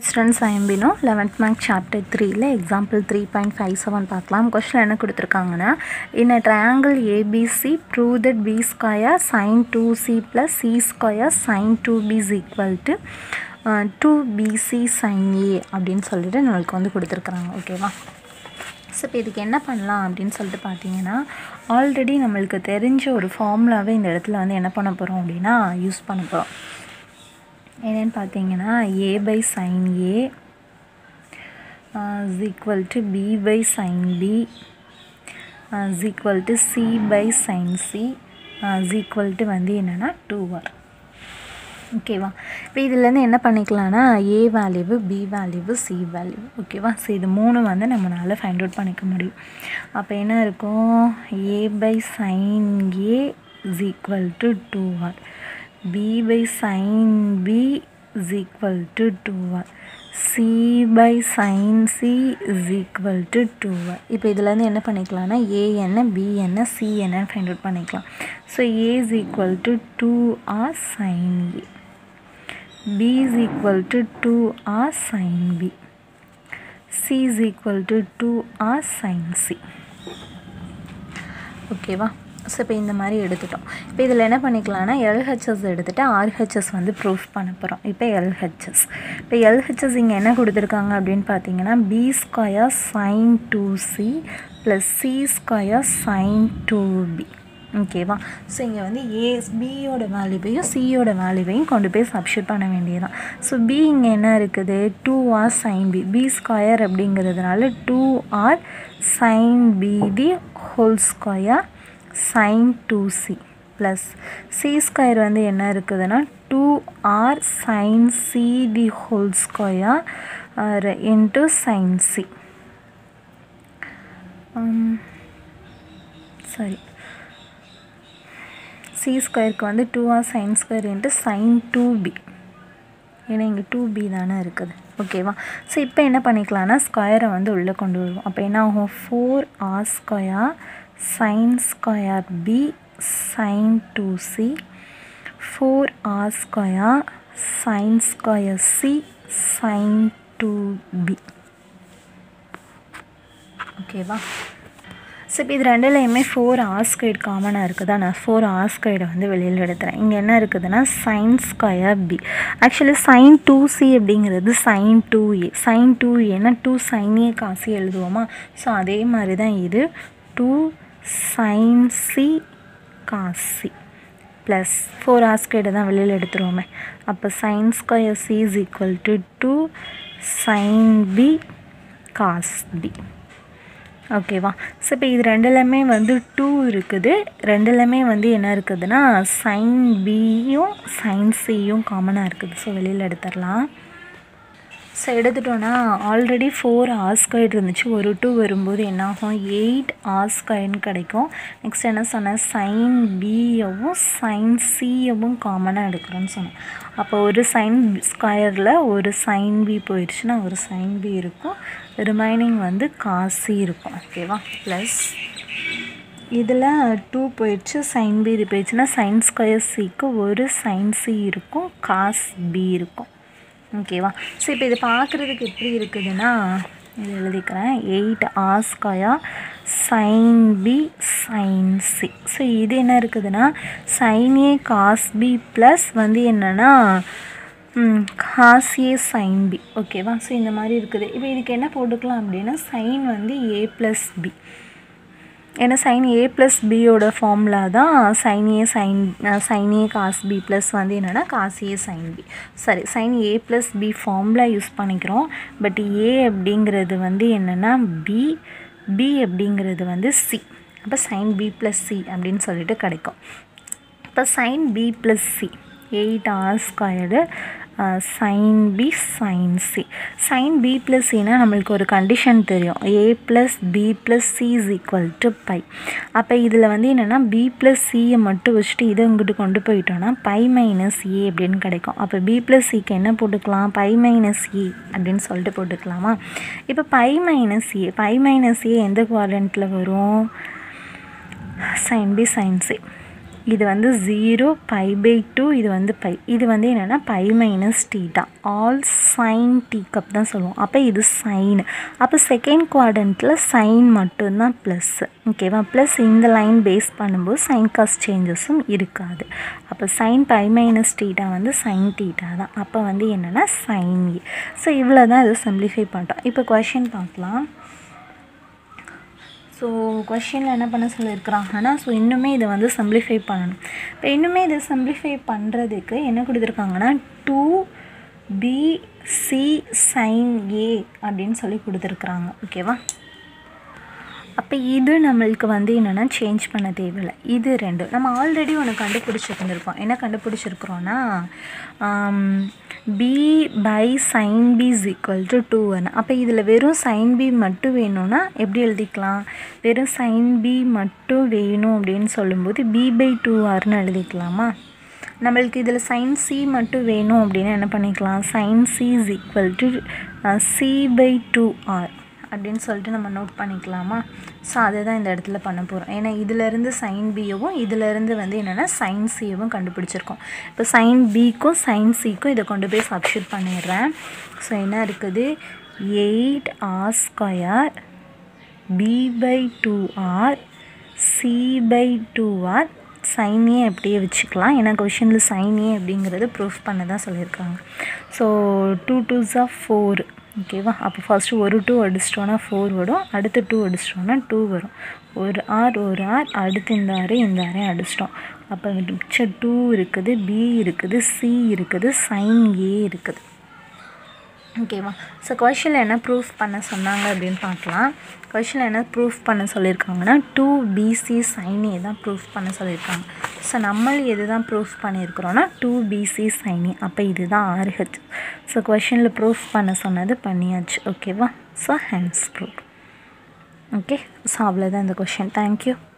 students ஐஎம்பினோ eleventh mark chapter த்ரீல example three point five seven பார்க்கலாம் கொஸ்டின் என்ன கொடுத்துருக்காங்கன்னா in a triangle ABC prove that B square sine two C plus C square sine two B is equal to two BC sine A அப்படின்னு சொல்லிட்டு நம்மளுக்கு வந்து கொடுத்துருக்குறாங்க ஓகேவா ஸோ இப்போ இதுக்கு என்ன பண்ணலாம் அப்படின்னு சொல்லிட்டு பார்த்தீங்கன்னா ஆல்ரெடி நம்மளுக்கு தெரிஞ்ச ஒரு ஃபார்முலாவே இந்த இடத்துல வந்து என்ன பண்ண போகிறோம் அப்படின்னா யூஸ் பண்ண போகிறோம் என்னென்னு பார்த்தீங்கன்னா A by sine A is equal to B by sine B is equal to C by sine C is equal to வந்து என்னென்னா டூ ஆர் ஓகேவா இப்போ இதுலேருந்து என்ன பண்ணிக்கலாம்னா A value B value C value ஓகேவா ஸோ இது மூணு வந்து நம்மளால் ஃபைண்ட் அவுட் பண்ணிக்க முடியும் அப்போ என்ன இருக்கும் A by sine A is equal to two R b by sin b is equal to 2r c by sin c is equal to 2r இப்போ இதுலேருந்து என்ன பண்ணிக்கலாம்னா a என்ன b என்ன c என்னன்னு ஃபைண்ட் அவுட் பண்ணிக்கலாம் so a is equal to 2r sin a b is equal to 2r sin b c is equal to 2r sin c ஓகேவா so இப்போ இந்த மாதிரி எடுத்துட்டோம் இப்போ இதில் என்ன பண்ணிக்கலாம்னா எல்ஹெச்எஸ் எடுத்துகிட்டு ஆர்ஹெச்எஸ் வந்து ப்ரூஃப் பண்ண போகிறோம் இப்போ எல்ஹெச்எஸ் இப்போ எல்ஹெச்எஸ் இங்கே என்ன கொடுத்துருக்காங்க அப்படின்னு பார்த்தீங்கன்னா B square sine two C plus C square sine two B ஓகேவா ஸோ இங்கே வந்து ஏ பியோட வேல்யூவையும் சியோட வேல்யூவையும் கொண்டு போய் சப்ஸ்டியூட் பண்ண வேண்டியதுதான் ஸோ பி இங்கே என்ன இருக்குது two R sine B B square அப்படிங்கிறதுனால two R sine B the whole square sine two C plus C square வந்து என்ன இருக்குதுன்னா two R sine C the whole square into sine C சரி C ஸ்கொயருக்கு வந்து two R sine square into sine two B ஏன்னா இங்கே two B தானே இருக்குது ஓகேவா ஸோ இப்போ என்ன பண்ணிக்கலாம்னா ஸ்கொயரை வந்து உள்ளே கொண்டு வருவோம் அப்போ என்ன ஆகும் four R square sin square b sin 2c 4r square sin square c sin 2b ஓகேவா ஸோ இப்போ இது ரெண்டுலேயுமே ஃபோர் ஆர் ஸ்கொயர் காமனாக இருக்குதா நான் ஃபோர் ஆர் ஸ்கொயரை வந்து வெளியில் எடுத்துகிறேன் இங்கே என்ன இருக்குதுன்னா sine square B actually sine two C அப்படிங்கிறது sine two A sine two ஏன்னா டூ சைன் ஏ காசி எழுதுவோமா ஸோ அதே மாதிரி தான் இது டூ சைன் சி காசி ப்ளஸ் ஃபோர் ஆர் ஸ்கொயர்டை தான் வெளியில் எடுத்துருவோமே அப்போ sine square C is equal to two sine B cos B ஓகேவா ஸோ இப்போ இது ரெண்டுலையுமே வந்து டூ இருக்குது ரெண்டுலையுமே வந்து என்ன இருக்குதுன்னா சைன் பியும் சைன் சியும் காமனாக இருக்குது ஸோ வெளியில் எடுத்துடலாம் ஸோ எடுத்துட்டோன்னா ஆல்ரெடி ஃபோர் ஆர் ஸ்கொயர் இருந்துச்சு ஒரு டூ வரும்போது என்னாகும் எயிட் ஆர் ஸ்கொயர்னு கிடைக்கும் நெக்ஸ்ட் என்ன சொன்னேன் சைன் பியவும் சைன் சியவும் காமனாக எடுக்கிறோன்னு சொன்னேன் அப்போ ஒரு சைன் ஸ்கொயரில் ஒரு சைன் பி போயிடுச்சுன்னா ஒரு சைன் பி இருக்கும் ரிமைனிங் வந்து காசி இருக்கும் ஓகேவா ப்ளஸ் இதில் டூ போயிடுச்சு சைன் பி இது போயிடுச்சுன்னா சைன் ஸ்கொயர் சிக்கு ஒரு சைன் சி இருக்கும் காஸ் பி இருக்கும் ஓகேவா ஸோ இப்போ இது பார்க்குறதுக்கு எப்படி இருக்குதுன்னா இது எழுதிக்கிறேன் eight R square sine B sine C so இது என்ன இருக்குதுன்னா sine A cos B plus வந்து என்னென்னா காஸ் ஏ சைன் பி ஓகேவா ஸோ இந்த மாதிரி இருக்குது இப்போ இதுக்கு என்ன போட்டுக்கலாம் அப்படின்னா சைன் வந்து ஏ ப்ளஸ் பி ஏன்னா சைன் ஏ ப்ளஸ் பியோட ஃபார்முலா தான் sine A sine sine A cos B plus வந்து என்னென்னா காஸ் ஏ சைன் பி சரி sine A plus B formula use பண்ணிக்கிறோம் பட் ஏ அப்படிங்கிறது வந்து என்னென்னா பி பி அப்படிங்கிறது வந்து சி அப்போ சைன் பி ப்ளஸ் சி அப்படின்னு சொல்லிட்டு கிடைக்கும் இப்போ sine B plus C eight R squared sine B sine C sine B plus சினா நம்மளுக்கு ஒரு கண்டிஷன் தெரியும் A plus B plus C is equal to pi அப்போ இதில் வந்து என்னென்னா பி ப்ளஸ் சியை மட்டும் வச்சுட்டு இதை இங்கிட்டு கொண்டு போயிட்டோன்னா பை மைனஸ் ஏ அப்படின்னு கிடைக்கும் அப்போ பி ப்ளஸ் சிக்கு என்ன போட்டுக்கலாம் பை மைனஸ் ஏ அப்படின்னு சொல்லிட்டு போட்டுக்கலாமா இப்போ pi minus A pi minus A எந்த குவாட்ரண்ட்டில் வரும் சைன் பி சைன் சி இது வந்து ஜீரோ பை பை டூ இது வந்து பை இது வந்து என்னென்னா pi minus theta all sine tea cup தான் சொல்லுவோம் அப்போ இது சைன் அப்போ செகண்ட் குவாட்ரண்ட்டில் சைன் மட்டும்தான் ப்ளஸ் ஓகேவா ப்ளஸ் இந்த லைன் பேஸ் பண்ணும்போது சைன் காஸ்ட் சேஞ்சஸும் இருக்காது அப்போ சைன் பை மைனஸ் டீட்டா வந்து சைன் டீட்டா தான் அப்போ வந்து என்னென்னா சைன் ஏ ஸோ இவ்வளோ தான் இது சிம்பிளிஃபை பண்ணிட்டோம் இப்போ கொஷின் பார்க்கலாம் ஸோ கொஷினில் என்ன பண்ண சொல்லியிருக்கிறாங்கன்னா ஸோ இன்னுமே இதை வந்து சிம்பிளிஃபை பண்ணணும் இப்போ இன்னுமே இதை சிம்பிளிஃபை பண்ணுறதுக்கு என்ன கொடுத்துருக்காங்கன்னா two B C sine A அப்படின்னு சொல்லி கொடுத்துருக்குறாங்க ஓகேவா அப்போ இது நம்மளுக்கு வந்து என்னென்னா சேஞ்ச் பண்ண தேவையில்லை இது ரெண்டு நம்ம ஆல்ரெடி ஒன்று கண்டுபிடிச்சிருந்துருக்கோம் என்ன கண்டுபிடிச்சிருக்கிறோன்னா B by sine B is equal to டூன்னு அப்போ இதில் வெறும் சைன் பி மட்டும் வேணும்னா எப்படி எழுதிக்கலாம் வெறும் சைன் பி மட்டும் வேணும் அப்படின்னு சொல்லும்போது பி பை டூ ஆர்னு எழுதிக்கலாமா நம்மளுக்கு இதில் சைன் சி மட்டும் வேணும் அப்படின்னா என்ன பண்ணிக்கலாம் sine C is equal to C by two R அப்படின்னு சொல்லிட்டு நம்ம நோட் பண்ணிக்கலாமா ஸோ அதை தான் இந்த இடத்துல பண்ண போகிறோம் ஏன்னா இதிலேருந்து சைன் பியவும் இதிலேருந்து வந்து என்னென்னா சைன் சியவும் கண்டுபிடிச்சிருக்கோம் இப்போ சைன் பிக்கும் சைன் சிக்கும் இதை கொண்டு போய் சப்ஸ்டியூட் பண்ணிடுறேன் ஸோ என்ன இருக்குது eight R square B by two R C by two R சைனே அப்படியே வச்சுக்கலாம் ஏன்னா கொஷினில் சைனே அப்படிங்கிறது ப்ரூஃப் பண்ண தான் சொல்லியிருக்காங்க so two twos of four ஓகேவா அப்போ ஃபஸ்ட்டு ஒரு டூ அடிச்சிட்டோன்னா ஃபோர் வரும் அடுத்து டூ அடிச்சிட்டோன்னா டூ வரும் ஒரு ஆர் ஒரு ஆர் அடுத்து இந்த ஆறு இந்த ஆரையும் அடிச்சிட்டோம் அப்போ மிச்சம் டூ இருக்குது பி இருக்குது சி இருக்குது சைன் ஏ இருக்குது ஓகேவா ஸோ கொஷனில் என்ன ப்ரூஃப் பண்ண சொன்னாங்க அப்படின்னு பார்க்கலாம் கொஷனில் என்ன ப்ரூஃப் பண்ண சொல்லியிருக்காங்கன்னா டூ பிசி சைன் ஏ தான் ப்ரூஃப் பண்ண சொல்லியிருக்காங்க ஸோ நம்ம எது தான் ப்ரூஃப் பண்ணியிருக்கிறோன்னா டூ பிசி சைனி அப்போ இதுதான் ஆர்ஹெச் ஸோ கொஷனில் ப்ரூஃப் பண்ண சொன்னது பண்ணியாச்சு ஓகேவா so hence proof okay so அவ்வளோதான் இந்த கொஷின் தேங்க்யூ